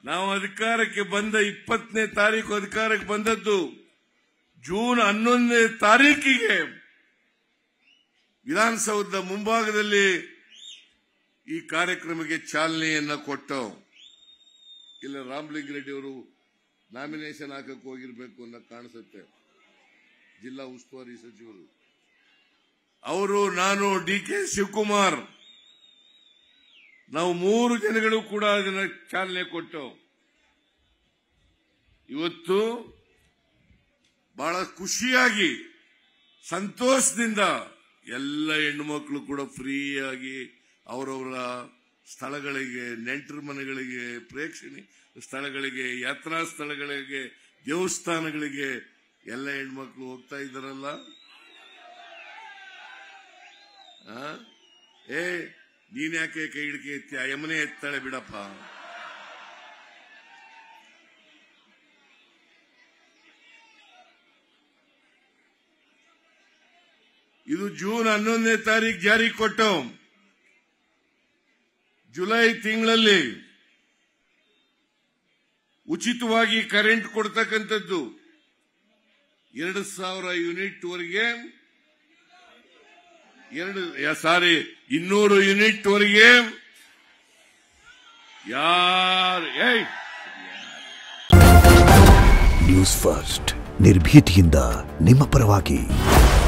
ನಾವು ಅಧಿಕಾರಕ್ಕೆ ಬಂದ ಇಪ್ಪತ್ತನೇ ತಾರೀಕು ಅಧಿಕಾರಕ್ಕೆ ಬಂದದ್ದು ಜೂನ್ ಹನ್ನೊಂದನೇ ತಾರೀಕಿಗೆ ವಿಧಾನಸೌಧದ ಮುಂಭಾಗದಲ್ಲಿ ಈ ಕಾರ್ಯಕ್ರಮಕ್ಕೆ ಚಾಲನೆಯನ್ನ ಕೊಟ್ಟು ಇಲ್ಲ ರಾಮಲಿಂಗ ರೆಡ್ಡಿ ಅವರು ನಾಮಿನೇಷನ್ ಹಾಕಕ್ಕೆ ಹೋಗಿರ್ಬೇಕು ಅಂತ ಕಾಣಿಸುತ್ತೆ ಜಿಲ್ಲಾ ಉಸ್ತುವಾರಿ ಸಚಿವರು ಅವರು ನಾನು ಡಿ ಕೆ ಶಿವಕುಮಾರ್ ನಾವು ಮೂರು ಜನಗಳು ಕೂಡ ಅದನ್ನ ಚಾಲನೆ ಕೊಟ್ಟು ಇವತ್ತು ಬಹಳ ಖುಷಿಯಾಗಿ ಸಂತೋಷದಿಂದ ಎಲ್ಲ ಹೆಣ್ಣುಮಕ್ಕಳು ಕೂಡ ಫ್ರೀಯಾಗಿ ಅವರವರ ಸ್ಥಳಗಳಿಗೆ ನೆಂಟರ ಮನೆಗಳಿಗೆ ಪ್ರೇಕ್ಷಣೀಯ ಸ್ಥಳಗಳಿಗೆ ಯಾತ್ರಾ ಸ್ಥಳಗಳಿಗೆ ದೇವಸ್ಥಾನಗಳಿಗೆ ಎಲ್ಲ ಹೆಣ್ಮಕ್ಳು ಹೋಗ್ತಾ ಇದ್ದಾರಲ್ಲ ಆ? ಏ ನೀನ್ ಯಾಕೆ ಕೈ ಹಿಡಿಕೆ ಎತ್ತಿ ಆ ಯಮನೆ ಎತ್ತಾಳೆ ಬಿಡಪ್ಪ ಇದು ಜೂನ್ ಹನ್ನೊಂದನೇ ತಾರೀಕು ಜಾರಿ ಕೊಟ್ಟು ಜುಲೈ ತಿಂಗಳಲ್ಲಿ ಉಚಿತವಾಗಿ ಕರೆಂಟ್ ಕೊಡ್ತಕ್ಕಂಥದ್ದು ಎರಡು ಸಾವಿರ ಯೂನಿಟ್ ವರೆಗೆ ಎರಡು ಸಾರಿ ಇನ್ನೂರು ಯೂನಿಟ್ ವರೆಗೆ ಯಾರು ಏಯ್ ನ್ಯೂಸ್ ಫಸ್ಟ್ ನಿರ್ಭೀತಿಯಿಂದ ನಿಮ್ಮ ಪರವಾಗಿ